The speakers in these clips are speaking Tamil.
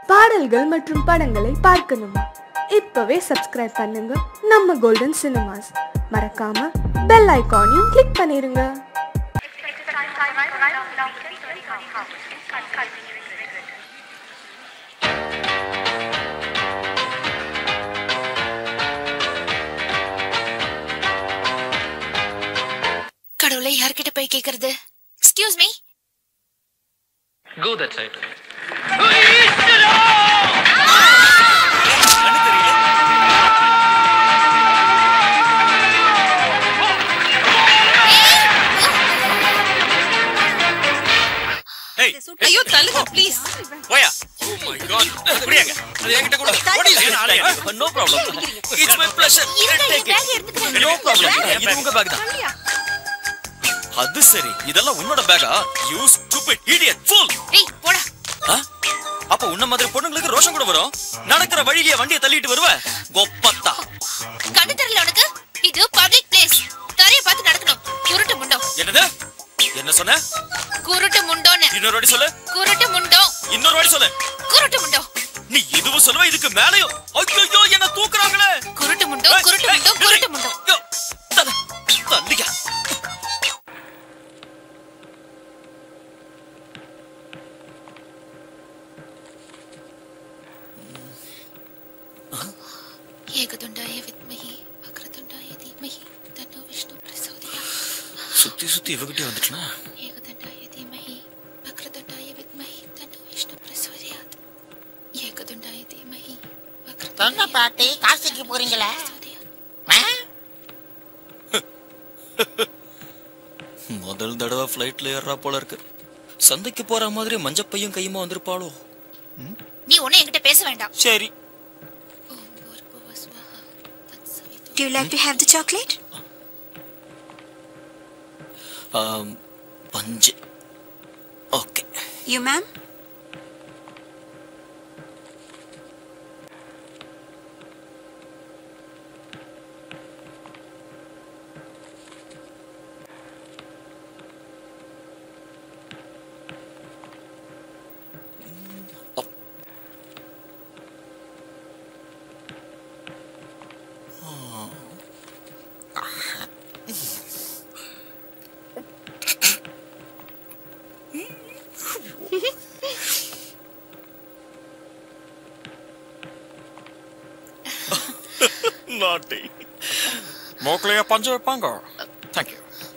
பாடல்கள் மற்றும் படங்களை பார்க்கணுமா இப்பவே சப்ஸ்கிரைப் பண்ணுங்க நம்ம கோல்டன் சினிமாஸ் மறக்காம பெல் ஐகானையும் கிளிக் பண்ணிருங்க கடவுளை யார்கிட்ட போய் கேக்குறது excuse me Go that side. ஏய் ஐயோ தள்ளுங்க ப்ளீஸ் போயா ஓ மை காட் புரியாங்க அது என்கிட்ட கூட no problem it's my pleasure take it no problem இது உங்க பேக் தான் அது சரி இதெல்லாம் உன்னோட பேக்கா யூ ஸ்டூபிட் இடியட் ஃபூல் ஏய் போடா அப்ப உன்ன மாதிரி பொண்ணுங்களுக்கு ரோஷம் கூட வரும் நடக்கிற வழியிலேயே வண்டியை தள்ளிட்டு வருவ கொப்பத்தா கண்ணு தெரியல உனக்கு இது பப்ளிக் பிளேஸ் தரைய பார்த்து நடக்கணும் குருட்டு முண்டம் என்னது என்ன சொன்ன குருட்டு முண்டோன்னு இன்னொரு வாட்டி சொல்லு குருட்டு முண்டம் இன்னொரு வாட்டி சொல்லு குருட்டு முண்டம் நீ இதுவும் சொல்லுவ இதுக்கு மேலயும் ஐயோ என்ன தூக்குறாங்களே குருட்டு முண்டம் குருட்டு முண்டம் குருட்டு முண்டம் ஐயோ, தல- தள்ளிக்க ஏகதுண்டாய வித்மஹி வக்ரதுண்டாய தீமஹி தன்னோ விஷ்ணு பிரசோதயா சுத்தி சுத்தி இவகிட்டே வந்துட்டுனா ஏகதண்டாய தீமஹி வக்ரதுண்டாய வித்மஹி தன்னோ விஷ்ணு பிரசோதயாத் ஏகதுண்டாய தீமஹி சொன்ன பாட்டி காசிக்கு போறீங்களா ஆ? முதல் தடவை ஃப்ளைட்ல ஏறா போல இருக்கு சந்தைக்கு போற மாதிரி மஞ்சப்பையும் கையுமா வந்திருப்பாளோ நீ ஒண்ணு என்கிட்ட பேச வேண்டாம் சரி ஓம் பூர்புவ ஸ்வஹா தத்சவிது Do you like to have the chocolate? ஆம், பஞ்சு ஓகே You, ma'am? நாட்டி மூக்கலையா பஞ்சு வைப்பாங்க தேங்க்யூ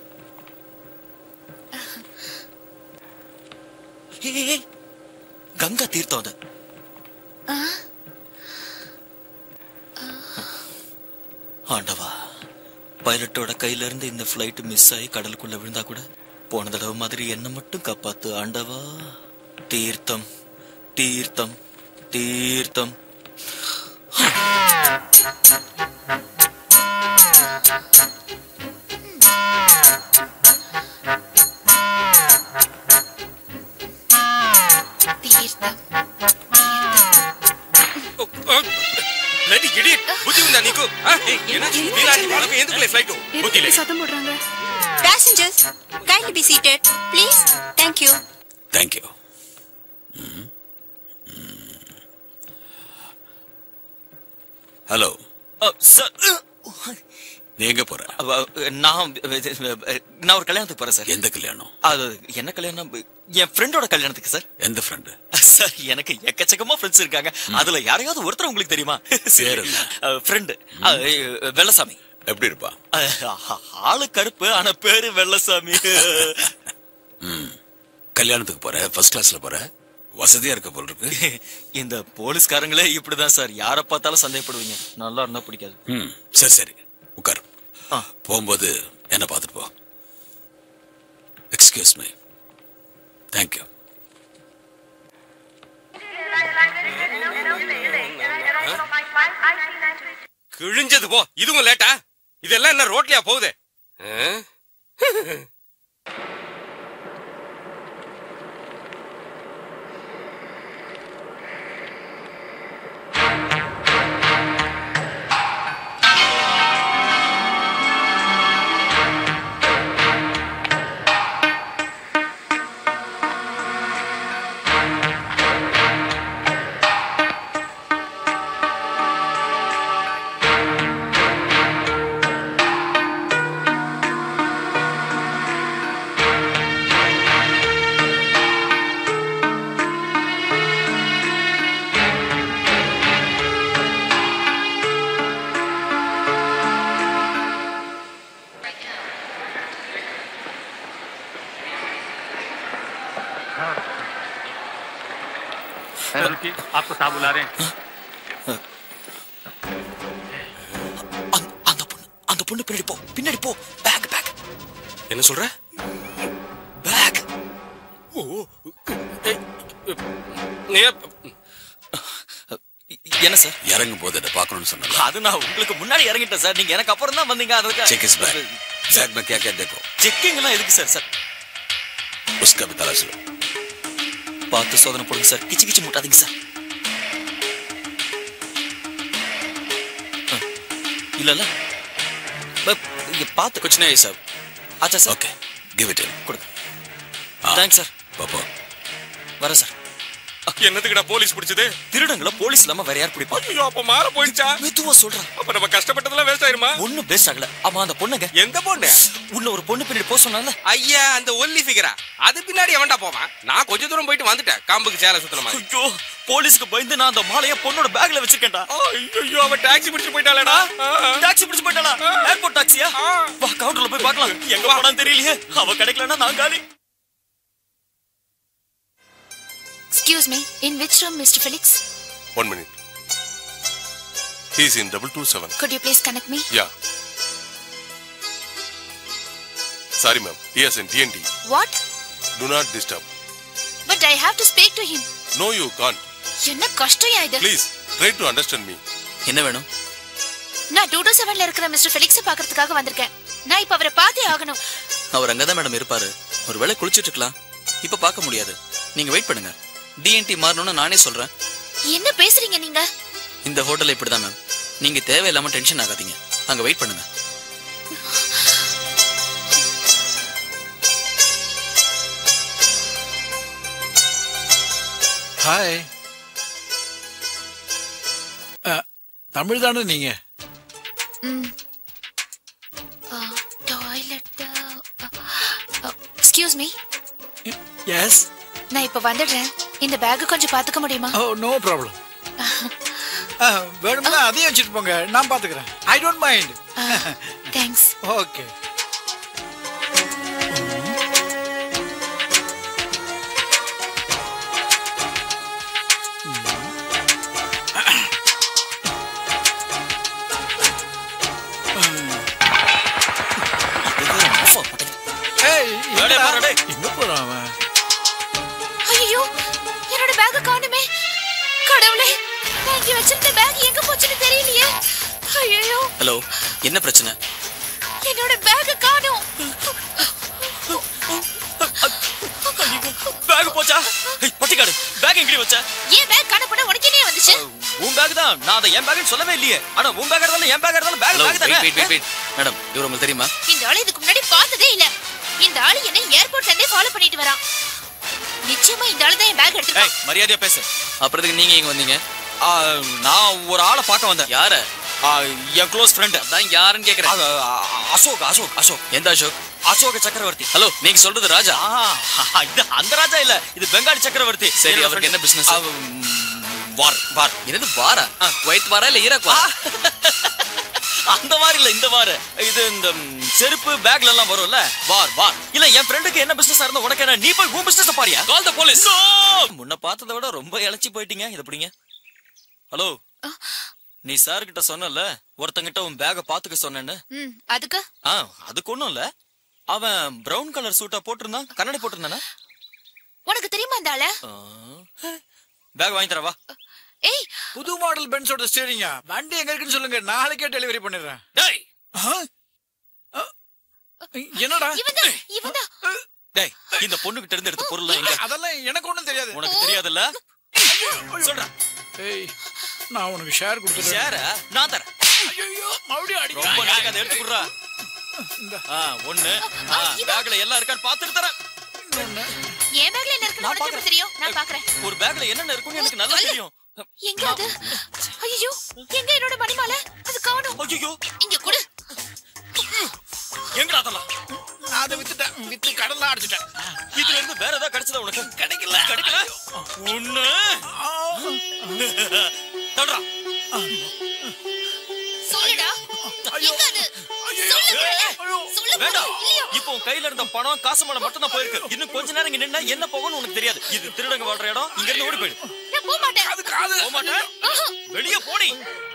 கங்கா தீர்த்தம் அது ஆண்டவா பைலட்டோட கையில இருந்து இந்த ஃப்ளைட் மிஸ் ஆகி கடலுக்குள்ள விழுந்தா கூட போன தடவை மாதிரி என்ன மட்டும் காப்பாத்து ஆண்டவா தீர்த்தம் தீர்த்தம் தீர்த்தம் తీర్థం రెడీ ఇడియట్ బుద్ధి ఉందా నీకు ఆ? ఎనర్జీ నీలాంటి వాళ్ళకు ఎందుకులే ఫ్లైట్ బుద్ధి లేదు சத்தம் போடுறாங்க Passengers, kindly be seated, please. Thank you. Thank you hello அ, சார் நீ எங்க போற அவ, நான் நான் ஒரு கல்யாணத்துக்கு போறேன் சார் எந்த கல்யாணம் அது என்ன கல்யாணம் என் ஃப்ரெண்டோட கல்யாணத்துக்கு சார் எந்த ஃப்ரெண்டு சார் எனக்கு எக்கச்சக்கமா ஃப்ரெண்ட்ஸ் இருக்காங்க அதுல யாரையாவது ஒருத்தர் உங்களுக்கு தெரியுமா பேர் என்ன? ஃப்ரெண்டு வெள்ளசாமி எப்படி இருப்பா அஹ், ஆளு கருப்பு ஆனா பேரு வெள்ளசாமி கல்யாணத்துக்கு போற ஃபர்ஸ்ட் கிளாஸ்ல போற வசதியா இருக்க போல் இருக்கு இந்த போலீஸ்காரங்களே இப்படிதான் சார் யாரை பார்த்தாலும் சந்தேகப்படுவீங்க நல்லா இருந்தா பிடிக்காது ம் சரி சரி உட்கார் ஆ. போகும்போது என்ன பார்த்துட்டு போ எக்ஸ்கியூஸ் மீ தேங்க்யூ கிழிஞ்சது போ இதுவும் லேட்டா இதெல்லாம் என்ன ரோட்லயா போகுது जी आपको साहब बुला रहे हैं அந்த- அந்த பொண்ணு அந்த பொண்ணு பின்னாடி போ பின்னாடி போ பேக் பேக் என்ன சொல்ற பேக் ஓ ஏய், நீ என்ன சார் இறங்கும் போது என்ன பார்க்கணும்னு சொன்னல அது நான் உங்களுக்கு முன்னாடி இறங்கிட்டேன் சார் நீங்க எனக்கு அப்புறம் தான் வந்தீங்க அதுக்கு चेक इस बैग बैग में क्या क्या देखो செக்கிங் எல்லாம் எதுக்கு சார் சார் उसका भी तलाश लो பார்த்து சோதனை போடுங்க சார் கிச்சு கிச்சு முட்டாதீங்க சார் ஆ, இல்லல்ல ப- இங்க பார்த்து कुछ नहीं सब ஆச்சா sir okay give it in கொடுங்க हाँ। தேங்க்ஸ் சார் पापा வரேன் சார் என்னத்துக்குடா போலீஸ் பிடிச்சது திருடங்களை போலீஸ் இல்லாம வேற யார் பிடிப்பா ஐயோ அப்ப மாற போயிடுச்சா மெதுவா சொல்றேன் அப்ப நம்ம கஷ்டப்பட்டதெல்லாம் வேஸ்ட் ஆயிருமா ஒண்ணும் பேஸ்ட் ஆகல ஆமா அந்த பொண்ணுங்க எந்த பொண்ணு உள்ள ஒரு பொண்ணு பின்னாடி போக சொன்னால ஐயா அந்த ஒல்லி ஃபிகரா அது பின்னாடி எவன்டா போவான் நான் கொஞ்ச தூரம் போயிட்டு வந்துட்டேன் காம்புக்கு சேலை சுத்தின மாதிரி ஐயோ போலீஸ்க்கு பயந்து நான் அந்த மாலைய பொண்ணோட பேக்ல வச்சிருக்கேன்டா ஐயோ அவ டாக்ஸி பிடிச்சு போயிட்டாளேடா டாக்ஸி பிடிச்சு போயிட்டாளா ஏர்போர்ட் டாக்ஸியா ஆ. வா கவுண்டர்ல போய் பார்க்கலாம் எங்க போனான்னு தெரியலையே அவ கிடைக்கலன்னா நான் காலி Excuse me, in which room, Mr. Felix? One minute. He's in double two seven. Could you please connect me? Yeah. Sorry, ma'am. He has in TNT. What? Do not disturb. But I have to speak to him. No, you can't. என்ன கஷ்டம் இது Please try to understand me. என்ன வேணும் நான் டூ டூ செவன்ல இருக்கிற மிஸ்டர் ஃபெலிக்ஸை பார்க்கறதுக்காக வந்திருக்கேன் நான் இப்ப அவரை பார்த்தே ஆகணும் அவர் அங்கதான் மேடம் இருப்பாரு ஒருவேளை குளிச்சிட்டு இருக்கலாம் இப்ப பார்க்க முடியாது நீங்க வெயிட் பண்ணுங்க டிஎன்டி மாறணும்னு நானே சொல்றேன் என்ன பேசுறீங்க நீங்க இந்த ஹோட்டல் இப்படிதான் மேம் நீங்க தேவையில்லாம டென்ஷன் ஆகாதீங்க அங்க வெயிட் பண்ணுங்க ஹாய் தமிழ் தானே நீங்க டாய்லெட் எக்ஸ்கியூஸ் மீ எஸ் நான் இப்ப வந்துடுறேன் இந்த பேக் கொஞ்சம் பாத்துக்க முடியுமா ஓ நோ ப்ராப்ளம் வேணும்னா அதையும் வச்சுட்டு போங்க நான் பாத்துக்கிறேன் I don't mind thanks okay ஏய் வேலையை என்னடா? பாருடா, டேய். எங்க போறான் அவன் ஐயோ என்னோட பேக் காணுமே கடவுளே நான் இங்க வச்சிருந்த பேக் எங்க போச்சுன்னு தெரியலையே ஐயோ ஹலோ என்ன பிரச்சனை என்னோட பேக் காணோம் பேக் போச்சா ஏய், பட்டிக்காடு பேக் எங்கடி வச்ச ஏன் பேக் காணப்பட உனக்கு என்ன வந்துச்சு உன் பேக் தான் நான் அதை என் பேக்னு சொல்லவே இல்லையே ஆனா உன் பேக் இருந்தாலும் என் பேக் இருந்தாலும் பேக் ஹலோ பேக் வெயிட் தானே வெயிட் வெயிட் வெயிட் மேடம் இவர் உங்களுக்கு தெரியுமா இந்த ஆளு இதுக்கு முன்னாடி பார்த்ததே இல்ல இந்த ஆளு என்ன ஏர்போர்ட்ல இருந்தே ஃபாலோ பண்ணிட்டு வரான் நிச்சயமா இந்த ஆளு தான் என் பேக் ஏய் எடுத்துட்டான் மரியாதையா பேசு அப்புறம் இதுக்கு நீங்க இங்க வந்தீங்க ஆ, நான் ஒரு ஆளை பார்க்க வந்தேன் யார ஆ, என் க்ளோஸ் ஃப்ரெண்ட் அதான் யாருன்னு கேக்குறேன் அசோக் அசோக் அசோக் எந்த அசோக் அசோக சக்கரவர்த்தி ஹலோ நீங்க சொல்றது ராஜா ஆ, இது அந்த ராஜா இல்ல இது பெங்காலி சக்கரவர்த்தி சரி, என்னோட அவருக்கு என்ன friend. business? அவ, ம், வார் வார் என்னது வாரா குவைத் வாரா இல்ல ஈராக் வாரா அந்த மாதிரி இல்ல இந்த வார இது இந்த ம், செருப்பு பேக்ல எல்லாம் வரும்ல வார் வார் இல்ல என் ஃப்ரெண்டுக்கு என்ன பிசினஸ் இருந்தா உனக்கு என்ன நீ போய் உன் பிசினஸ் பாரியா கால் த போலீஸ் முன்ன பார்த்ததை விட ரொம்ப இழைச்சி போயிட்டீங்க இத பிடிங்க ஹலோ நீ சார் கிட்ட சொன்னல ஒருத்தங்கிட்ட உன் பேக பாத்துக்க சொன்னேன்னு ம் அதுக்கு ஆ அதுக்கு ஒண்ணும் இல்ல அவன் பிரவுன் கலர் சூட்டா போட்டிருந்தான் கண்ணாடி போட்டிருந்தானா உனக்கு தெரியுமா இந்த ஆள பேக் வாங்கி தரவா ஏய் புது மாடல் பென்ஸோட ஸ்டீரிங்கா வண்டி எங்க இருக்குன்னு சொல்லுங்க நாளைக்கே டெலிவரி பண்ணிடுறேன் டேய் ஆ? ஆ? என்னடா இவன்தான் இவன்தான் டேய் இந்த பொண்ணு கிட்ட இருந்து எடுத்த பொருள் எங்க அதெல்லாம் எனக்கு ஒண்ணும் தெரியாது உனக்கு தெரியாதுல்ல சொல்றேன் ஏய் நான் உனக்கு ஷேர் கொடுத்துறேன் ஷேர நான் தரேன் ஐயோ மறுபடியும் ரொம்ப அடிக்க நாளைக்கு அதை எடுத்து குடுறா ஆ ஒண்ணு ஆ பேக்ல எல்லாம் இருக்கான்னு பாத்துட்டு தரேன் என் பேக்ல என்ன இருக்குன்னு உனக்கு எப்படி தெரியும் நான் பாக்குறேன் ஒரு பேக்ல என்னென்ன இருக்கும்னு எனக்கு நல்லா தெரியும் எங்க அது ஐயோ எங்க என்னோட மணிமாலை அது காணோம் ஐயோ இங்க கொடு எங்கடா அதெல்லாம் நான் அதை வித்துட்டேன் வித்து கடன்லாம் அடிச்சிட்டேன் இதுல இருந்து வேற ஏதாவது கிடைச்சதா உனக்கு கிடைக்கல கிடைக்கல ஒண்ணு தடுறா சொல்லுடா எங்க அது சொல்லு சொல்ல வேண்டாம் இல்லையா இப்போ உன் கையில இருந்த பணம் காசு மேல மட்டும் தான் போயிருக்கு இன்னும் கொஞ்ச நேரம் இங்க நின்னா என்ன போகும்னு உனக்கு தெரியாது இது திருடங்க வாழ்ற இடம் இங்க இருந்து ஓடி போயிடு நான் போக மாட்டேன் அது காது போக மாட்டேன் வெளியே போடி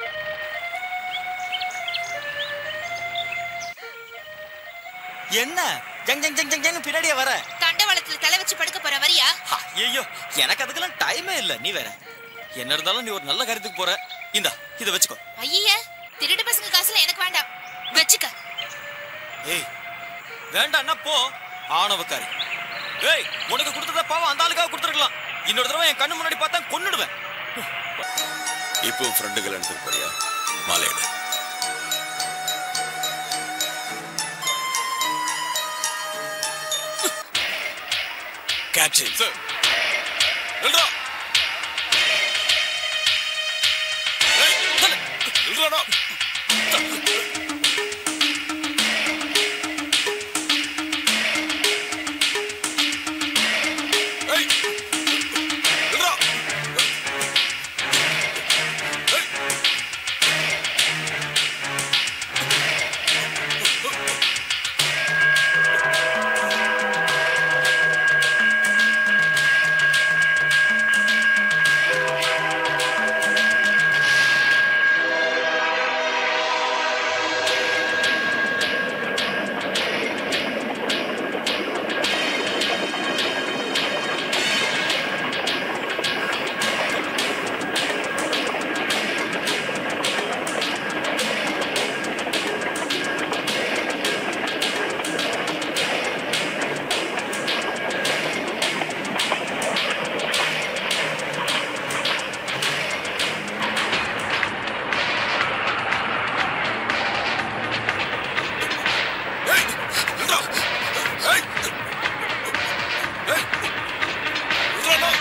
என்ன ஜங் ஜங் ஜங் ஜங் ஜங் பின்னாடியே வர தண்டவாளத்துல தலை வச்சு படுக்க போற வரியா ஐயோ எனக்கு அதுக்கெல்லாம் டைமே இல்ல நீ வேற என்ன இருந்தாலும் நீ ஒரு நல்ல காரியத்துக்கு போற இந்தா இத வச்சுக்கோ ஐய திருட்டு பசங்க காசுல எனக்கு வேண்டாம் வச்சுக்க ஏய் வேண்டாம்னா போ ஆணவக்காரி ஏய் உனக்கு கொடுத்தத பாவம் அந்த ஆளுக்காக கொடுத்துருக்கலாம் இன்னொரு தடவை என் கண்ணு முன்னாடி பார்த்தா கொன்னுடுவேன் இப்போ ஃப்ரெண்டுகள் எடுத்துட்டு போறியா மாலையிடு கேட்ச் சார் நில்றா ஏய், நில்றாடா ஏய், நில்றா. ஏய். ஏய், நில்றா. ஏய். ஏய். நில்றாடா.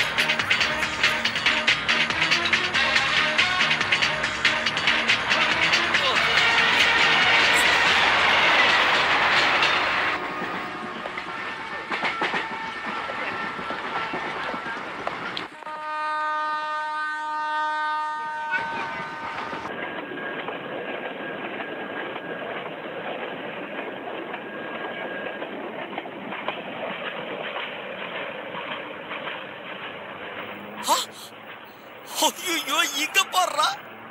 ஐயோ இங்க பாடுறா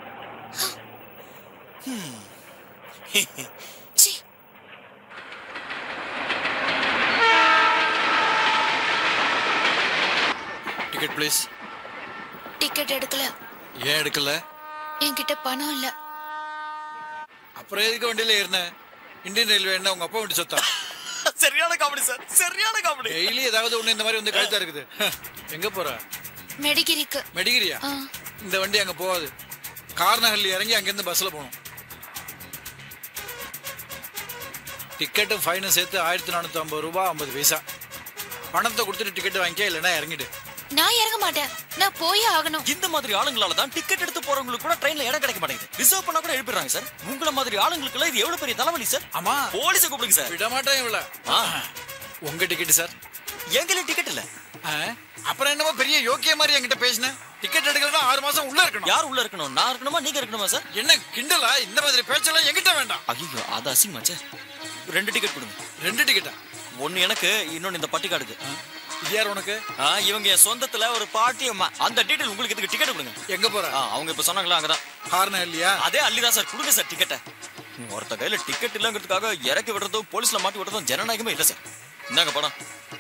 சீ டிக்கெட் ப்ளீஸ் டிக்கெட் எடுக்கல ஏன் எடுக்கல என்கிட்ட பணம் இல்ல அப்புறம் எதுக்கு வண்டியில ஏறினேன் இந்தியன் ரயில்வே என்ன உங்க அப்பா வண்டி சொத்தா சரியான காமெடி சார் சரியான காமெடி டெய்லி ஏதாவது ஒண்ணு இந்த மாதிரி வந்து கழுத்தா இருக்குது எங்க போற மெடிகிரிக்கு மெடிகிரியா ஆ. இந்த வண்டி அங்க போகாது கார்னஹள்ளி இறங்கி அங்கிருந்து பஸ்ல போகணும் டிக்கெட்டும் ஃபைனும் சேர்த்து ஆயிரத்தி நானூத்தி ஐம்பது ரூபாய் ஐம்பது பைசா பணத்தை கொடுத்துட்டு டிக்கெட் வாங்கிக்க இல்லைன்னா இறங்கிடு நான் இறங்க மாட்டேன் நான் போயே ஆகணும் இந்த மாதிரி ஆளுங்களால தான் டிக்கெட் எடுத்து போறவங்களுக்கு கூட ட்ரெயின்ல இடம் கிடைக்க மாட்டேங்குது ரிசர்வ் பண்ணா கூட எழுப்பிடுறாங்க சார் உங்கள மாதிரி ஆளுங்களுக்கு எல்லாம் இது எவ்வளவு பெரிய தலைவலி சார் ஆமா போலீஸை கூப்பிடுங்க சார் விட மாட்டேன் இவ்வளவு ஆ, உங்க டிக்கெட் சார் எங்களே டிக்கெட் இல்ல ஆ? அப்புறம் என்னமோ பெரிய யோக்கிய மாதிரி என்கிட்ட பேசினேன் டிக்கெட் எடுக்கலாம் ஆறு மாசம் உள்ள இருக்கணும் யார் உள்ள இருக்கணும் நான் இருக்கணுமா நீங்க இருக்கணுமா சார் என்ன கிண்டலா இந்த மாதிரி பேச்செல்லாம் என்கிட்ட வேண்டாம் ஐயோ அது அசிங்கமாச்சே ரெண்டு டிக்கெட் கொடுங்க ரெண்டு டிக்கெட்டா ஒன்னு எனக்கு இன்னொன்னு இந்த பட்டிக்காடுக்கு இது யார் உனக்கு ஆ, இவங்க என் சொந்தத்துல ஒரு பாட்டி அம்மா அந்த டீடைல் உங்களுக்கு இதுக்கு டிக்கெட் கொடுங்க எங்க போற ஆ, அவங்க இப்ப சொன்னாங்களா அங்கதான் காரணம் இல்லையா அதே அள்ளிதான் சார் கொடுங்க சார் டிக்கெட்டை ஒருத்த கையில டிக்கெட் இல்லங்கிறதுக்காக இறக்கி விடுறதும் போலீஸ்ல மாட்டி விடுறதும் ஜனநாயகமே இல்ல சார் இந்தாங்க படம்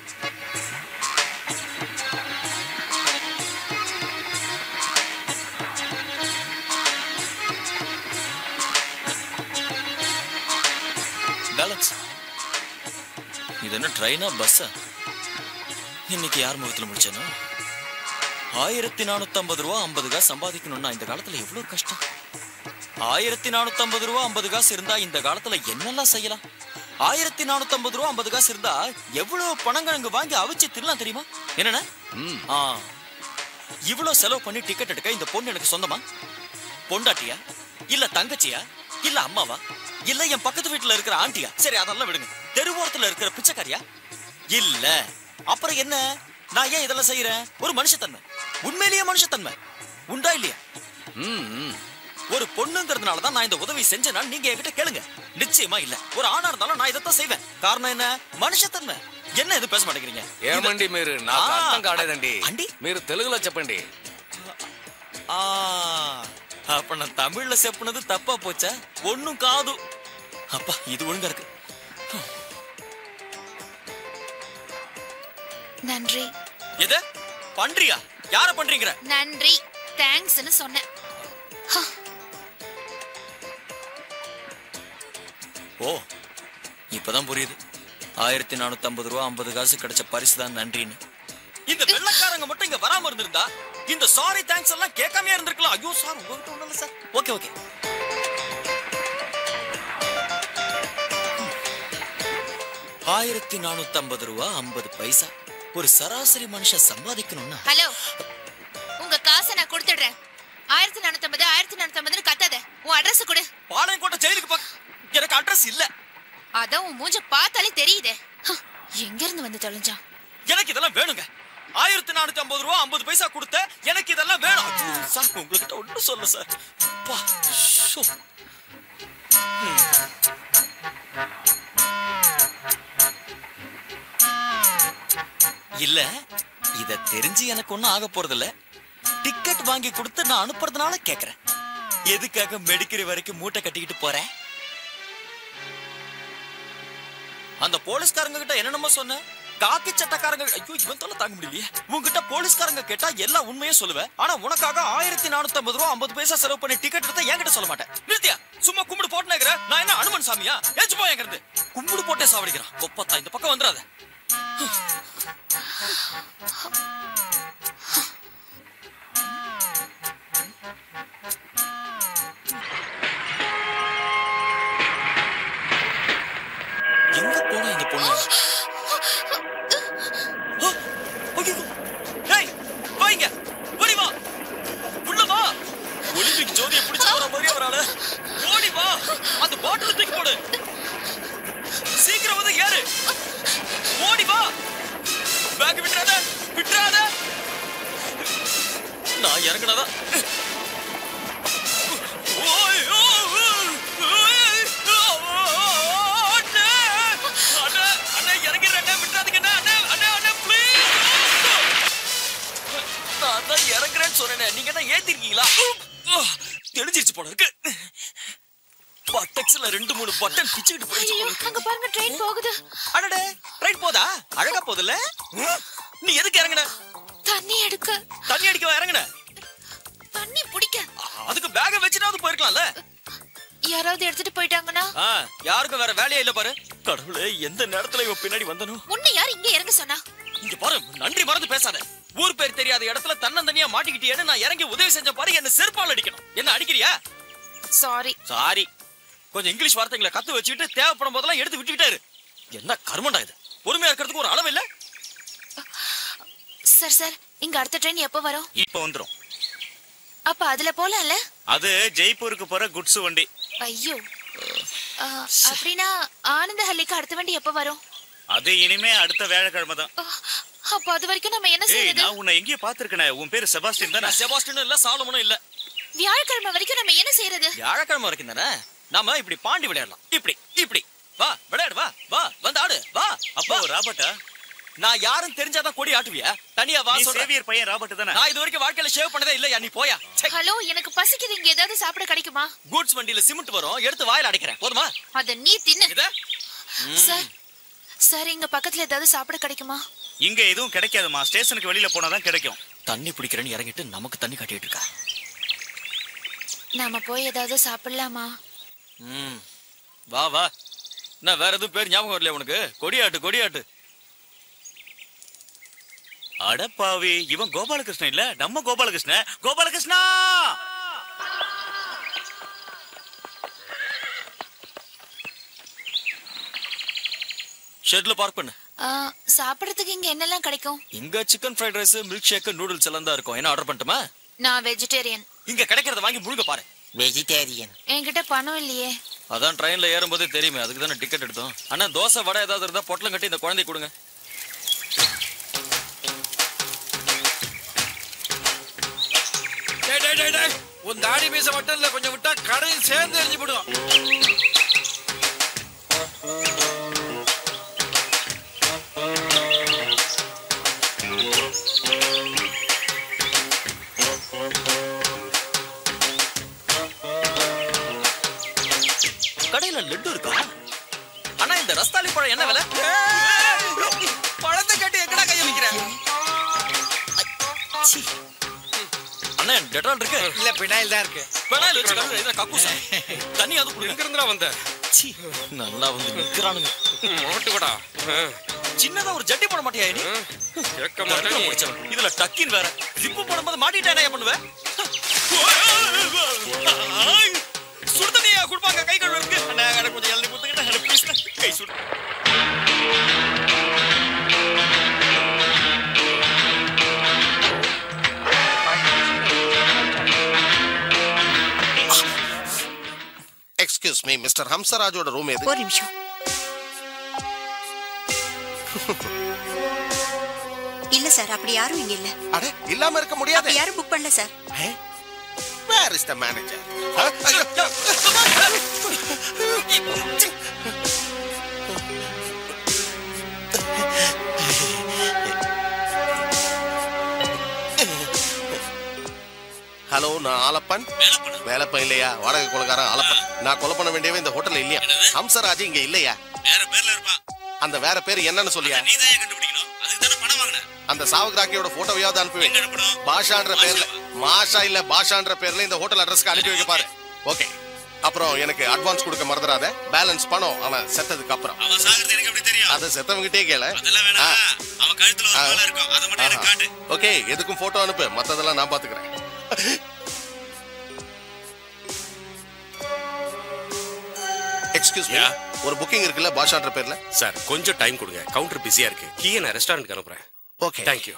பேலன்ஸ் இது என்ன ட்ரெயினா பஸ்ஸா இன்னைக்கு யார் முகத்துல முடிச்சேனோ ஆயிரத்தி நானூத்தி ஐம்பது ரூபா ஐம்பது காசு சம்பாதிக்கணும்னா இந்த காலத்துல எவ்வளவு கஷ்டம் ஆயிரத்தி நானூத்தி ஐம்பது ரூபா ஐம்பது காசு இருந்தா இந்த காலத்துல என்னெல்லாம் செய்யலாம் ஆயிரத்தி நானூத்தி ஐம்பது ரூபா ஐம்பது காசு இருந்தா எவ்வளவு பணங்கிழங்கு வாங்கி அவிச்சு தின்னலாம் தெரியுமா என்னண்ணே ஆ இவ்வளவு செலவு பண்ணி டிக்கெட் எடுக்க இந்த பொண்ணு எனக்கு சொந்தமா பொண்டாட்டியா இல்ல தங்கச்சியா இல்ல அம்மாவா இல்ல என் பக்கத்து வீட்டுல இருக்கிற ஆண்டியா சரி அதெல்லாம் விடுங்க தெருவோரத்துல இருக்கிற பிச்சைக்காரியா இல்ல அப்புறம் என்ன நான் ஏன் இதெல்லாம் செய்யறேன் ஒரு மனுஷத்தன்மை உண்மையிலேயே மனுஷத்தன்மை உண்டா இல்லையா ஒரு பொண்ணுங்கிறதுனால தான் நான் இந்த உதவி செஞ்சேனா நீங்க என்கிட்ட கேளுங்க நிச்சயமா இல்ல ஒரு ஆணா இருந்தாலும் நான் இதைத்தான் செய்வேன் காரணம் என்ன మనుషతన్మే என்ன எது பேச மாட்டேங்கிறீங்க ఏమండి మీరు నాకు ఆ, అర్థం కాలేదండి అండి? మీరు తెలుగులో చెప్పండి ஆ, அப்ப நான் தமிழ்ல செப்புனது தப்பா போச்சா ஒண்ணும் காது அப்பா இது ஒழுங்கா இருக்கு நன்றி எது பண்றியா யார பண்றீங்க நன்றி தேங்க்ஸ்னு சொன்னேன் ஓ இப்பதான் புரியுது ஆயிரத்தி நானூத்தி ஐம்பது ரூபா ஐம்பது காசு கிடைச்ச பரிசு தான் நன்றின்னு இந்த வெள்ளக்காரங்க மட்டும் இங்க வராம இருந்திருந்தா இந்த சாரி தேங்க்ஸ் எல்லாம் கேட்காம இருந்திருக்கலாம் ஐயோ சார் உங்ககிட்ட ஒண்ணும் இல்ல சார் ஓகே ஓகே ஆயிரத்தி நானூத்தி ஐம்பது ரூபா ஐம்பது பைசா ஒரு சராசரி மனுஷன் சம்பாதிக்கணும்னா ஹலோ உங்க காசை நான் கொடுத்துடுறேன் ஆயிரத்தி நானூத்தி ஐம்பது ஆயிரத்தி நானூத்தி ஐம்பதுன்னு கத்தாத உன் அட்ரஸ் கொடு பாளையங்கோட்டை ஜெயிலுக்கு பக்க எனக்கு அட்ரஸ் இல்ல அதான் உன் மூஞ்ச பார்த்தாலே தெரியுதே ஹ, எங்க இருந்து வந்து தொலைஞ்சான் எனக்கு இதெல்லாம் வேணுங்க ஆயிரத்தி நானூத்தி ஐம்பது ரூபா ஐம்பது பைசா கொடுத்த எனக்கு இதெல்லாம் வேணும் ஐயோ, சார் உங்ககிட்ட ஒன்றும் சொல்ல சார் அப்பா, ஷோ. ம். இல்ல இத தெரிஞ்சு எனக்கு ஒண்ணும் ஆக போறது இல்ல டிக்கெட் வாங்கி கொடுத்து நான் அனுப்புறதுனால கேக்குறேன் எதுக்காக மெடிக்கிற வரைக்கும் மூட்டை கட்டிக்கிட்டு போறேன் அந்த போலீஸ்காரங்க கிட்ட என்னென்னமோ சொன்ன காக்கி சட்டக்காரங்க ஐயோ இவன் தொல்லை தாங்க முடியலையே உங்ககிட்ட போலீஸ்காரங்க கேட்டா எல்லா உண்மையும் சொல்லுவேன் ஆனா உனக்காக ஆயிரத்தி நானூத்தி ஐம்பது ரூபா ஐம்பது பைசா செலவு பண்ணி டிக்கெட் எடுத்தா என்கிட்ட சொல்ல மாட்டேன் நிறுத்தியா சும்மா கும்பிடு போட்டுனேங்கிற நான் என்ன அனுமன் சாமியா ஏச்சு போய் எங்கிறது கும்பிடு போட்டே சாவடிக்கிறான் ஒப்பத்தா இந்த பக்கம் வந்துடாத எங்க போனா இந்த பொண்ணு ஆ, ஐயோ. ஏய், வா இங்க. ஓடி வா. உள்ள வா. ஒலிம்பிக் ஜோதியை பிடிச்சு போற மாதிரியே ஒரு ஆளு. ஓடி வா. அந்த பாட்டிலை தூக்கி போடு. சீக்கிரம் வந்து ஏறு. ஓடி வா. பேக் விட்டுறாத. விட்டுறாத. நான் இறங்குனதான் ஓய், ஓ, ஓ, ஓய், ஓ, அண்ணே. அண்ணே, அண்ணே, இறங்கிடுறேன், அண்ணே, விட்டுறாதீங்க, அண்ணே, அண்ணே, அண்ணே, அண்ணே, please. நான் தான் இறங்குறேன்னு சொன்னேனே, நீங்க தான் ஏத்திருக்கீங்களா? ஆ, தெளிஞ்சிருச்சு போல இருக்கு பட்டெக்ஸ்ல ரெண்டு மூணு பட்டன் பிச்சுக்கிட்டு போயிடுச்சு ஐயோ போல இருக்கு. அங்க பாருங்க ட்ரெயின் போகுது அடடே ட்ரெயின் போதா அழகா போகுதுல்ல நீ எதுக்கு இறங்குன தண்ணி எடுக்க தண்ணி அடிக்க இறங்குன தண்ணி பிடிக்க அதுக்கு பேக வச்சுட்டாவது போயிருக்கலாம்ல யாராவது எடுத்துட்டு போயிட்டாங்கன்னா ஆ, யாருக்கும் வேற வேலையே இல்ல பாரு கடவுளே எந்த நேரத்துல இவன் பின்னாடி வந்தனோ உன்னை யார் இங்க இறங்க சொன்னா இங்க பாரு நன்றி மறந்து பேசாத ஊர் பேர் தெரியாத இடத்துல தன்னந்தனியா மாட்டிக்கிட்டியேன்னு நான் இறங்கி உதவி செஞ்ச பாரு என்ன செருப்பால் அடிக்கணும் என்ன அடிக்கிறியா சாரி சாரி கொஞ்சம் இங்கிலீஷ் வார்த்தைகளை கத்து வச்சுக்கிட்டு தேவைப்படும் போதெல்லாம் எடுத்து விட்டுக்கிட்டே இரு என்ன கருமண்டா இது பொறுமையா இருக்கிறதுக்கு ஒரு அளவு இல்ல சார் சார் இங்க அடுத்த ட்ரெயின் எப்போ வரும் இப்ப வந்துரும் அப்ப அதுல போலாம்ல அது ஜெய்ப்பூருக்கு போற குட்ஸ் வண்டி ஐயோ ஆ, அப்படின்னா ஆனந்தஹல்லிக்கு அடுத்த வண்டி எப்போ வரும் அது இனிமே அடுத்த வேலைக்கிழமை தான் அப்ப அது வரைக்கும் நம்ம என்ன ஏய் செய்யறது நான் உன்னை எங்கேயோ பாத்துருக்கேன் உன் பேரு செபாஸ்டின் தானே செபாஸ்டினும் இல்ல சாலமனும் இல்ல வியாழக்கிழமை வரைக்கும் நம்ம என்ன செய்யறது வியாழக்கிழமை வரைக்கும் தானே நாம இப்படி பாண்டி விளையாடலாம் இப்படி இப்படி வா விளையாடு வா வா வந்து ஆடு வா அப்பா ராபர்ட்டா நான் யாரும் தெரிஞ்சாதான் கொடி ஆட்டுவியா தனியா வா நீ சொல்றேன் சேவியர் பையன் ராபர்ட் தானே நான் இது வரைக்கும் வாழ்க்கையில ஷேவ் பண்ணதே இல்லையா நீ போயா ஹலோ எனக்கு பசிக்குது இங்க ஏதாவது சாப்பிட கிடைக்குமா கூட்ஸ் வண்டியில சிமெண்ட் வரும் எடுத்து வாயில அடைக்கிறேன் போதுமா அத நீ தின்னு இத சார் சார் இங்க பக்கத்துல ஏதாவது சாப்பிட கிடைக்குமா இங்க எதுவும் கிடைக்காதுமா ஸ்டேஷனுக்கு வெளியில போனாதான் கிடைக்கும் தண்ணி பிடிக்கிறேன்னு இறங்கிட்டு நமக்கு தண்ணி காட்டிட்டு இருக்கா நாம போய் ஏதாவது சாப்பிடலாமா ம் வா வா என்ன வேற எதுவும் பேர் ஞாபகம் வரலையா உனக்கு கொடியாட்டு கொடியாட்டு அடப்பாவி இவன் கோபாலகிருஷ்ணன் இல்ல நம்ம கோபாலகிருஷ்ணன் கோபாலகிருஷ்ணா ஷெட்ல பார்க் பண்ணு ஆ, சாப்பிடறதுக்கு இங்க என்னெல்லாம் கிடைக்கும் இங்க chicken fried rice milk shake noodles எல்லாம் தான் இருக்கும் என்ன ஆர்டர் பண்ணட்டுமா நான் வெஜிடேரியன் இங்க கிடைக்கிறத வாங்கி முழுங்க பாரு வெஜிடேரியன் என்கிட்ட பணம் இல்லையே அதான் ட்ரெயின்ல ஏறும்போதே தெரியுமே அதுக்கு தானே டிக்கெட் எடுத்தோம் அண்ணா தோசை வடை ஏதாவது இருந்தா பொட்டலம் கட்டி இந்த குழந்தை கொடுங்க டேய், டேய், டேய், டேய். உன் தாடி மீச மட்டும் இல்ல கொஞ்சம் விட்டா கடையும் சேர்ந்து எரிஞ்சு போடுவோம் கடையில லட்டு இருக்கா அண்ணா இந்த ரஸ்தாலி பழம் என்ன விலை பழத்தை கட்டி எங்கடா கைய வைக்கிற சீ. அண்ணா டெட்டால் இருக்கு இல்ல பினாயில் தான் இருக்கு பெனாயில் வச்சுக்காங்க இதை கக்கூசா தண்ணி அது குடிங்க எங்க இருந்துடா வந்த சீ நல்லா வந்து நிக்கிறானுங்க மாட்டுக்கடா சின்னதா ஒரு ஜட்டி போட மாட்டியா நீ கேட்க மாட்டேன் நீ. முடிச்சவன். இதுல டக்கின் வேற ஜிப்பு போடும்போது மாட்டிட்டா என்ன பண்ணுவேன் சுடுதண்ணியா குடுப்பாங்க கை கழுவுறதுக்கு அண்ணா எனக்கு கொஞ்சம் எழுதி கொடுத்துக்கிட்டேன் ப்ளீஸ் கை சுடு எக்ஸ்கியூஸ் மீ மிஸ்டர் ஹம்சராஜோட ரூம் எது ஒரு நிமிஷம் இல்ல சார் அப்படி யாரும் இங்க இல்ல அட இல்லாம இருக்க முடியாது அப்படி யாரும் புக் பண்ணல sir where is the manager hello நான் ஆலப்பன் வேலப்பன் இல்லையா வாடகை கொலகாரன் ஆலப்பன் நான் கொலை பண்ண வேண்டியவன் இந்த ஹோட்டல்ல இல்லையா ஹம்சராஜ் இங்க இல்லையா வேற பேர்ல இருப்பான் அந்த வேற பேர் என்னன்னு சொல்லியா நீ தான் கண்டுபிடிக்கணும் அதுக்கு தானே பணம் வாங்கின அந்த சாவகிராக்கியோட போட்டோவையாவது அனுப்புவேன் பாஷான்ற பேர்ல மாஷா இல்ல பாஷான்ற பேர்ல இந்த ஹோட்டல் அட்ரஸ்க்கு அனுப்பி வைக்க பாரு ஓகே அப்புறம் எனக்கு அட்வான்ஸ் கொடுக்க மறந்துடாத பேலன்ஸ் பணம் அவன் செத்ததுக்கு அப்புறம் அவன் சாகிறது எனக்கு எப்படி தெரியும் அத செத்தவங்கிட்டே கேள அதெல்லாம் வேணாம் அவன் கழுத்துல ஒரு மாலை இருக்கும் அதை மட்டும் எனக்கு காட்டு ஓகே எதுக்கும் போட்டோ அனுப்பு மத்ததெல்லாம் நான் பாத்துக்கிறேன் எக்ஸ்கியூஸ் மீ ஒரு புக்கிங் இருக்குல்ல பாஷான்ற பேர்ல சார் கொஞ்சம் டைம் கொடுங்க கவுண்டர் பிஸியா இருக்கு கீயை நான் ரெஸ்டாரண்ட்க்கு அனுப்புறேன் okay thank you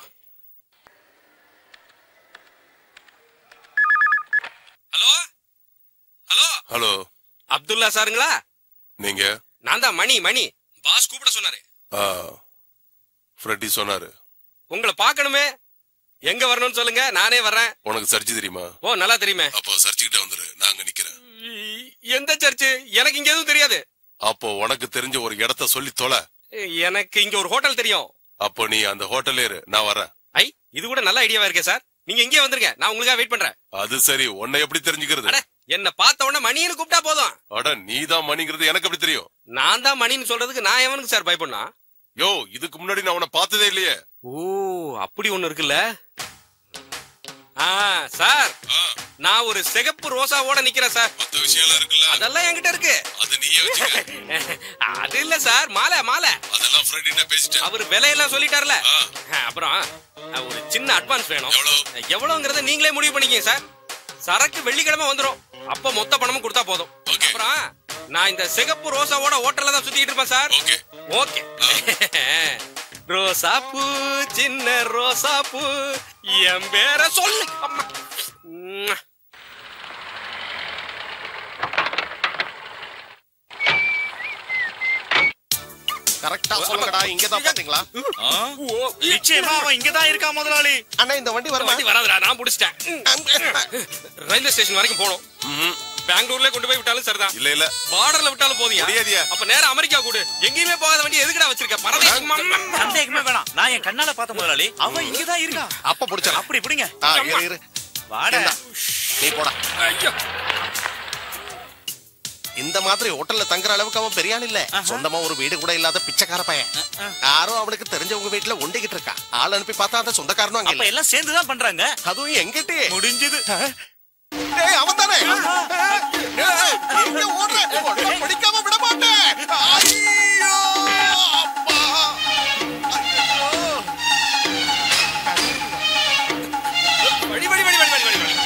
hello hello hello Abdullah சாருங்களா நீங்க நான் தான் மணி மணி பாஸ் கூப்பிட சொன்னாரு ஆ ஃப்ரெட்டி சொன்னாரு உங்களை பார்க்கணுமே எங்க வரணும்னு சொல்லுங்க நானே வர்றேன் உனக்கு சர்ச்சு தெரியுமா ஓ நல்லா தெரியுமே அப்போ சர்ச்சுக்கிட்ட வந்துரு நான் அங்க நிக்கிறேன் எந்த சர்ச்சு எனக்கு இங்க எதுவும் தெரியாது அப்போ உனக்கு தெரிஞ்ச ஒரு இடத்த சொல்லி தொலை எனக்கு இங்க ஒரு ஹோட்டல் தெரியும் அப்போ நீ அந்த ஹோட்டல்ல இரு நான் வரேன் ஐ இது கூட நல்ல ஐடியாவா இருக்கே சார் நீங்க இங்கே வந்துருங்க நான் உங்களுக்காக வெயிட் பண்றேன் அது சரி உன்னை எப்படி தெரிஞ்சுக்கிறது என்ன பார்த்த உடனே மணின்னு கூப்பிட்டா போதும் அட நீ தான் மணிங்கிறது எனக்கு எப்படி தெரியும் நான் தான் மணின்னு சொல்றதுக்கு நான் எவனுக்கு சார் பயப்படனா யோ இதுக்கு முன்னாடி நான் உன்னை பார்த்ததே இல்லையே ஓ அப்படி ஒண்ணு இருக்குல்ல ஆ சார் நான் ஒரு சிகப்பு ரோசாவோட நிக்கிறேன் சார் மத்த விஷயம் இருக்குல்ல அதெல்லாம் என்கிட்ட இருக்கு அது நீயே வச்சுக்க அது இல்ல சார் மாலை மாலை அதெல்லாம் ஃப்ரெண்டிட்ட பேசிட்டேன் அவர் விலையெல்லாம் சொல்லிட்டார்ல அப்புறம் அஹ், ஒரு சின்ன அட்வான்ஸ் வேணும் எவ்வளவுங்கறத நீங்களே முடிவு பண்ணிக்கங்க சார் சரக்கு வெள்ளிக்கிழமை வந்துரும் அப்ப மொத்த பணமும் கொடுத்தா போதும் அப்புறம் நான் இந்த சிகப்பு ரோசாவோட ஹோட்டல்ல தான் சுத்திட்டு இருப்பேன் சார் ஓகே ரோசா பூ சின்ன ரோசா பூ என் பேர சொல்லு அம்மா உம்மா. கரெக்டா சொல்லுங்கடா இங்க தான் பாத்தீங்களா நிச்சயமா அவன் இங்கதான் இருக்கான் முதலாளி அண்ணா இந்த வண்டி வருமா வண்டி வராதுடா நான் புடிச்சிட்டேன் ரயில்வே ஸ்டேஷன் வரைக்கும் போகணும் பெங்களூர்ல கொண்டு போய் விட்டாலும் சரிதான் இல்ல இல்ல பார்டர்ல விட்டாலும் போதியா முடியாதியா. அப்ப நேரா அமெரிக்கா கூடு எங்கேயுமே போகாத வண்டி எதுக்குடா வச்சிருக்க பரதேசமா சந்தேகமே வேணாம் நான் என் கண்ணால பார்த்த முதலாளி அவன் இங்கதான் இருக்கான் அப்ப புடிச்சா அப்படி இப்படிங்க ஆ இரு இரு வாடா இந்தா, நீ போடா இந்த மாதிரி ஹோட்டல்ல தங்குற அளவுக்கு அவன் பெரிய ஆள் இல்ல சொந்தமா ஒரு வீடு கூட இல்லாத பிச்சைக்கார பையன் யாரோ அவனுக்கு தெரிஞ்சவங்க வீட்டுல ஒண்டிக்கிட்டு இருக்கான் ஆள் அனுப்பி பார்த்தா அந்த சொந்தக்காரனும் அங்க அப்ப இல்ல எல்லாம் சேர்ந்துதான் பண்றாங்க அதுவும் எங்கிட்டே முடிஞ்சது ஏய் அவன் தானே ஏய், எங்க ஓடுற உன்னை பிடிக்காம விட மாட்டேன் ஐயோ அப்பா ஐயோ வழி வழி வழி வழி வழி வழி வழி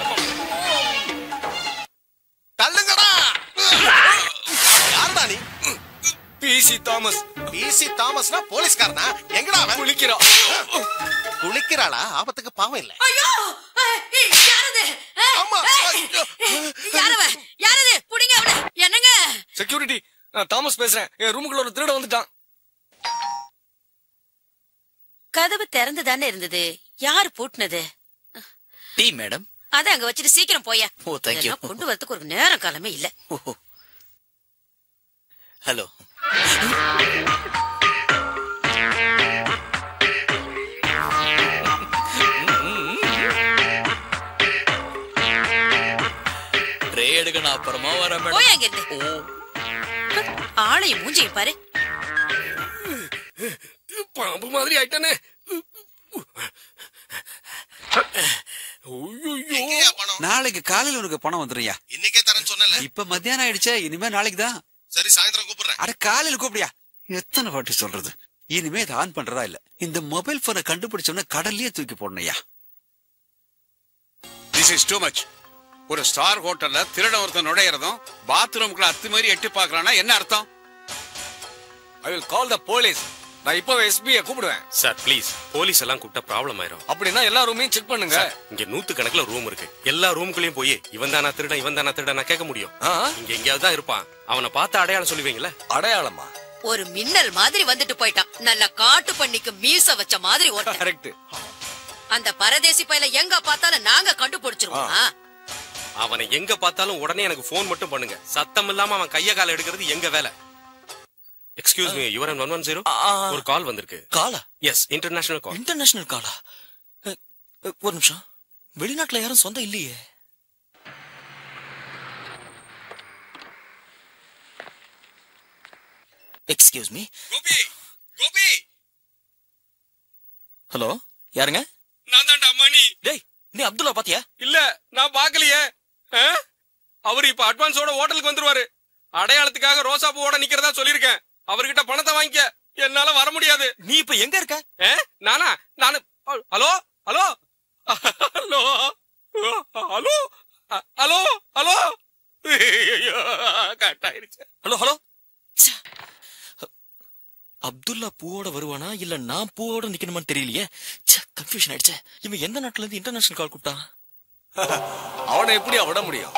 தள்ளுங்கடா யாருடா நீ பிசி தாமஸ் பிசி தாமஸ்னா போலீஸ்காரனா எங்கடா அவன் குளிக்கிறான் குளிக்கிறாளா ஆபத்துக்கு பாவம் இல்ல ஐயோ யாரது ஆமா ஐயோ. யாரவ யாரது புடிங்க அவன என்னங்க செக்யூரிட்டி நான் தாமஸ் பேசுறேன் என் ரூமுக்குள்ள ஒரு திருட வந்துட்டான் கதவு திறந்து தானே இருந்தது யாரு பூட்டினது டீ மேடம் அத அங்க வச்சுட்டு சீக்கிரம் போய ஓ தேங்க்யூ இதெல்லாம் கொண்டு வரதுக்கு ஒரு நேரம் காலமே இல்ல ஹலோ ட்ரே எடுக்க இருந்துக்க நான் அப்புறமா வரேன் போய் மேடம் அங்க இருந்து ஆளையும் மூஞ்சியும் பாரு பாம்பு மாதிரி ஆயிட்டானே நாளைக்கு காலையில உனக்கு பணம் வந்துருயா இன்னைக்கே தரேன்னு சொன்னல இப்ப மத்தியானம் ஆயிடுச்சே இனிமே நாளைக்கு தான் சரி சாயந்தரம் கூப்பிடுறேன் அட காலையில கூப்பிடியா எத்தனை வாட்டி சொல்றது இனிமே இதை ஆன் பண்றதா இல்ல இந்த மொபைல் போனை கண்டுபிடிச்சோம்னா கடல்லயே தூக்கி போடணும்யா திஸ் இஸ் டூ மச் ஒரு ஸ்டார் ஹோட்டல்ல திருட ஒருத்தன் நுழையிறதும் பாத்ரூம்குள்ள அத்துமீறி எட்டி பார்க்கறானா என்ன அர்த்தம் I will call the police நான் இப்போ எஸ்பியை கூப்பிடுவேன் சார் ப்ளீஸ் போலீஸ் எல்லாம் கூப்பிட்டா ப்ராப்ளம் ஆயிரும் அப்படின்னா எல்லா ரூமையும் செக் பண்ணுங்க சார், இங்க நூத்து கணக்குல ரூம் இருக்கு எல்லா ரூமுக்குள்ளயும் போய் இவன் தானா திருடன் இவன் தானா திருடன் நான் கேட்க முடியும் இங்க எங்கேயாவது தான் இருப்பான் அவனை பார்த்து அடையாளம் சொல்லுவீங்களே அடையாளமா ஒரு மின்னல் மாதிரி வந்துட்டு போயிட்டான் நல்ல காட்டு பண்ணிக்கு மீச வச்ச மாதிரி ஓட்ட கரெக்ட் அந்த பரதேசி பையில எங்க பார்த்தாலும் நாங்க கண்டுபிடிச்சிருவோம் ஆ? அவனை எங்க பார்த்தாலும் உடனே எனக்கு ஃபோன் மட்டும் பண்ணுங்க சத்தம் இல்லாம அவன் கைய கால எடுக்கிறது எங்க வேலை excuse me your one one zero ஒரு கால் வந்திருக்கு காலா எஸ் இன்டர்நேஷனல் கால் இன்டர்நேஷனல் காலா அ, அ, ஒரு நிமிஷம் வெளிநாட்டுல யாரும் சொந்தம் இல்லையே excuse me Gopi Gopi hello யாருங்க நான் தான்டா மணி டேய் நீ அப்துல்லா பாத்தியா இல்ல நான் பாக்கலையே ஆ? அவரு இப்ப அட்வான்ஸோட ஹோட்டலுக்கு வந்துருவாரு அடையாளத்துக்காக ரோசா பூவோட நிக்கிறதா சொல்லிருக்கேன் அவர்கிட்ட பணத்தை வாங்கிக்க என்னால வர முடியாது நீ இப்ப எங்க இருக்க நானா நானு hello hello hello hello hello hello cut ஆயிருச்சு ஹலோ ஹலோ அப்துல்லா பூவோட வருவானா இல்ல நான் பூவோட நிக்கணுமான்னு தெரியலையே கன்ஃபியூஷன் ஆயிடுச்சே இவன் எந்த நாட்டுல இருந்து இன்டர்நேஷனல் கால் கூப்பிட்டான் அவனை எப்படி விட முடியும்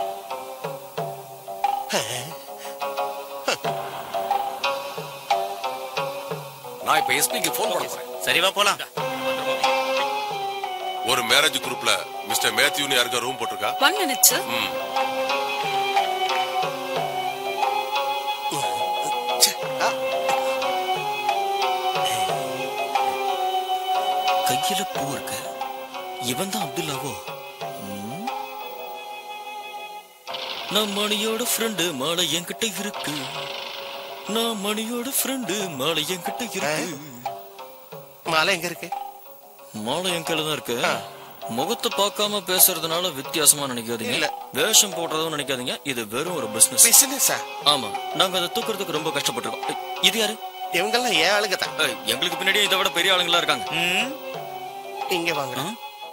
நான் இப்ப எஸ்பிக்கு போன் பண்ண போறேன் சரிவா போலாம் ஒரு மேரேஜ் குரூப்ல மிஸ்டர் மேத்யூன்னு யாருக்கா ரூம் போட்டிருக்கா ஒன் மினிட் சார் ம். கையில பூ இருக்கு இவன் தான் அப்துல்லாவோ ம். நான் மணியோட ஃப்ரெண்டு மாலை என்கிட்ட இருக்கு நான் மணியோட ஃப்ரெண்டு மாலை என்கிட்ட இருக்கு மாலை எங்க இருக்கு மாலை என் கையில தான் இருக்கு முகத்தை பார்க்காம பேசுறதுனால வித்தியாசமா நினைக்காதீங்க இல்ல. வேஷம் போடுறதும் நினைக்காதீங்க இது வெறும் ஒரு பிசினஸ் பிசினஸா ஆமா நாங்க அதை தூக்குறதுக்கு ரொம்ப கஷ்டப்பட்டிருக்கோம் ஏய், இது யாரு இவங்கெல்லாம் ஏன் ஆளுங்க தான் ஏய், எங்களுக்கு பின்னாடியே இதை விட பெரிய ஆளுங்களா இருக்காங்க இங்க வாங்க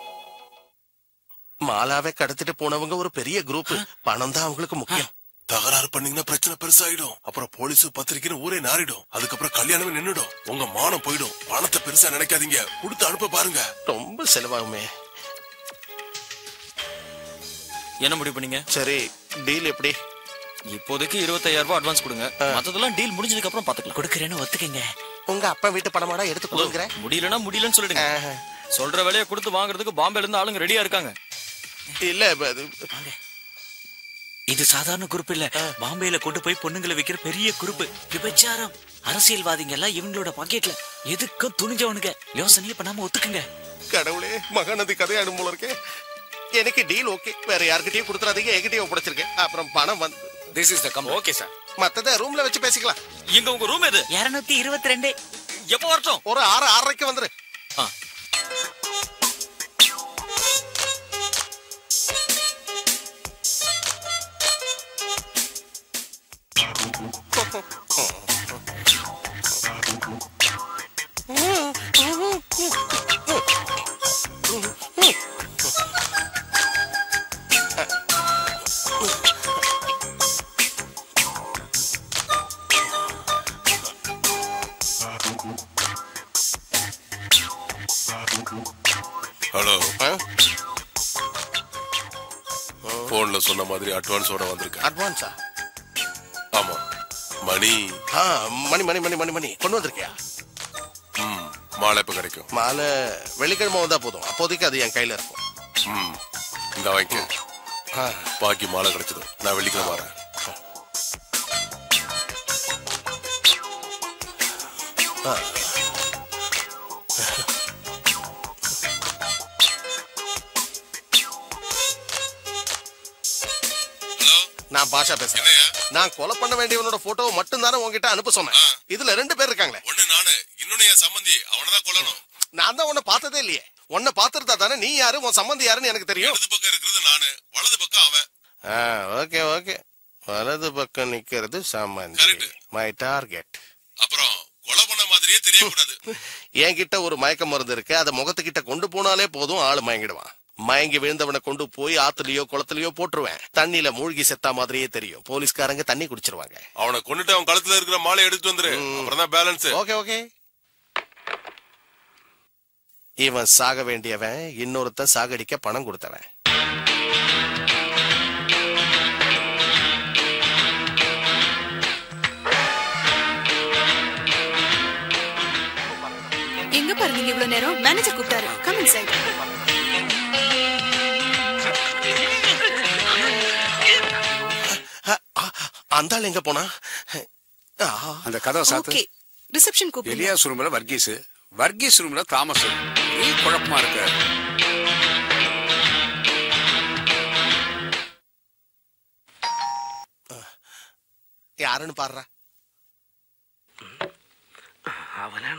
மாலாவை கடத்திட்டு போனவங்க ஒரு பெரிய குரூப் பணம் தான் அவங்களுக்கு முக்கியம் தகராறு பண்ணீங்கன்னா பிரச்சனை பெருசாயிடும் அப்புறம் போலீஸ் பத்திரிக்கைன்னு ஊரே நாரிடும் அதுக்கப்புறம் கல்யாணமே நின்னுடும் உங்க மானம் போயிடும் பணத்தை பெருசா நினைக்காதீங்க கொடுத்து அனுப்ப பாருங்க ரொம்ப செலவாகுமே என்ன முடிவு பண்ணீங்க சரி டீல் எப்படி இப்போதைக்கு இருபத்தாயிரம் ரூபாய் அட்வான்ஸ் கொடுங்க மத்ததெல்லாம் டீல் முடிஞ்சதுக்கு அப்புறம் பாத்துக்கலாம் கொடுக்கறேன்னு ஒத்துக்கங்க உங்க அப்பா வீட்டு பணமாடா எடுத்து கொடுங்கிற முடியலன்னா முடியலன்னு சொல்லிடுங்க சொல்ற வேலையை கொடுத்து வாங்குறதுக்கு பாம்பேல இருந்து ஆளுங்க ரெடியா இருக்காங்க இல்ல அது இது சாதாரண குரூப் இல்ல பாம்பேல கொண்டு போய் பொண்ணுங்களை விக்கிற பெரிய குரூப் விபச்சாரம் அரசியல்வாதிங்க எல்லாம் இவங்களோட பாக்கெட்ல எதுக்கும் துணிஞ்சவனுங்க யோசனையே பண்ணாம ஒத்துக்குங்க கடவுளே மகாநதி கதையாடும் போல இருக்கே எனக்கு டீல் ஓகே வேற யார்கிட்டயும் கொடுத்துறாதீங்க என்கிட்டயும் ஒப்படைச்சிருக்கேன் அப்புறம் பணம் வந்து this is the come okay sir மத்தத ரூம்ல வச்சு பேசிக்கலாம் எங்க உங்க ரூம் எது இருநூத்தி இருபத்தி ரெண்டு எப்போ வரட்டும் ஒரு ஆறு ஆறரைக்கு வந்துரு ஆ. ஹலோ போன்ல சொன்ன மாதிரி அட்வான்ஸோட வந்திருக்கேன் அட்வான்ஸா ஆமா மணி ஆ மணி மணி மணி மணி மணி கொண்டு வந்திருக்கியா ம் மாலை எப்ப கிடைக்கும் மாலை வெள்ளிக்கிழமை வந்தா போதும் அப்போதைக்கு அது என் கையில இருக்கும் ம் இந்த வாங்கிக்க பாக்கி மாலை கிடைச்சதும் நான் வெள்ளிக்கிழமை வரேன் ஆ. நான் பாஷா பேசுறேன் நான் கொலை பண்ண வேண்டியவனோட போட்டோவை மட்டும் தானே உன்கிட்ட அனுப்ப சொன்னேன் இதுல ரெண்டு பேர் இருக்காங்களே ஒண்ணு நானு இன்னொன்னு என் சம்பந்தி அவனதான் கொல்லணும் நான் தான் உன்னை பார்த்ததே இல்லையே உன்னை பார்த்திருந்தா தானே நீ யாரு உன் சம்பந்தி யாருன்னு எனக்கு தெரியும் இடது பக்கம் இருக்கிறது நானு வலது பக்கம் அவன் ஓகே ஓகே வலது பக்கம் நிக்கிறது சம்பந்தி மை டார்கெட் அப்புறம் கொலை பண்ண மாதிரியே தெரியக்கூடாது என்கிட்ட ஒரு மயக்க மருந்து இருக்கு அதை முகத்துக்கிட்ட கொண்டு போனாலே போதும் ஆளு மயங்கிடுவான் மயங்கி விழுந்தவனை கொண்டு போய் ஆத்துலயோ குளத்துலயோ போட்டுருவேன் தண்ணியில மூழ்கி செத்தா மாதிரியே தெரியும் போலீஸ்காரங்க தண்ணி குடிச்சிருவாங்க அவனை கொண்டுட்டு அவன் கழுத்துல இருக்கிற மாலை எடுத்துட்டு வந்துரு அப்புறம் தான் பேலன்ஸ் ஓகே ஓகே இவன் சாக வேண்டியவன் இன்னொருத்தன் சாகடிக்க பணம் கொடுத்தவன் எங்க பாருங்க இவ்வளவு நேரம் மேனேஜர் கூப்பிட்டாரு கம் இன்சைட் அந்த ஆள் எங்க போனா அந்த கதவை சாத்து ஓகே ரிசப்ஷன் கூப்பிடுங்க எலியாஸ் ரூம்ல வர்கீஸ் வர்கீஸ் ரூம்ல தாமஸ் நீ குழப்பமா இருக்க யாருன்னு பாடுறா அவனா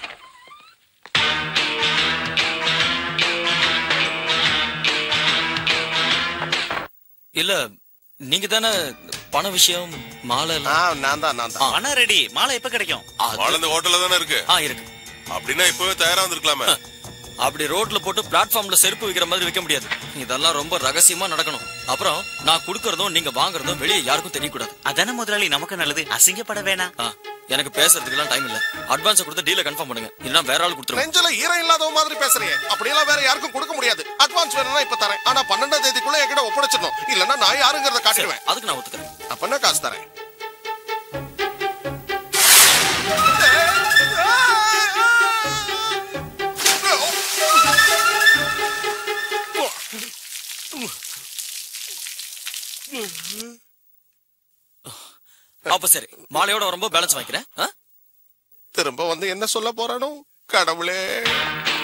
இல்ல நீங்க தானே பண விஷயம் மாலை நான் தான் நான் தான் பணம் ரெடி மாலை எப்ப கிடைக்கும் வாழ்ந்த ஹோட்டல்ல தானே இருக்கு ஆ இருக்கு அப்படின்னா இப்பவே தயாரா வந்திருக்கலாமே அப்படி ரோட்ல போட்டு பிளாட்ஃபார்ம்ல செருப்பு விக்கிற மாதிரி விற்க முடியாது இதெல்லாம் ரொம்ப ரகசியமா நடக்கணும் அப்புறம் நான் கொடுக்கறதும் நீங்க வாங்குறதும் வெளியே யாருக்கும் தெரியக்கூடாது அதானே முதலாளி நமக்கு நல்லது அசிங்கப்பட வேணாம் ஆ, எனக்கு பேசுறதுக்கெல்லாம் டைம் இல்ல அட்வான்ஸ் கொடுத்து டீல கன்ஃபார்ம் பண்ணுங்க இல்லைன்னா வேற ஆள் கொடுத்துருவேன் நெஞ்சில ஈரம் இல்லாதவ மாதிரி பேசுறீங்க அப்படியெல்லாம் வேற யாருக்கும் கொடுக்க முடியாது அட்வான்ஸ் வேணும்னா இப்ப தரேன் ஆனா பன்னெண்டாம் தேதிக்குள்ள என்கிட்ட ஒப்படைச்சிடணும் இல்லன்னா நான் யாருங்கிறத காட்டிடுவேன் அதுக்கு நான் ஒத்துக்கிறேன் அப்பன்னா காசு தரேன் அப்ப சரி மாலையோட வரும்போது பேலன்ஸ் வாங்கிக்கிறேன் ஆ? திரும்ப வந்து என்ன சொல்ல போறானோ கடவுளே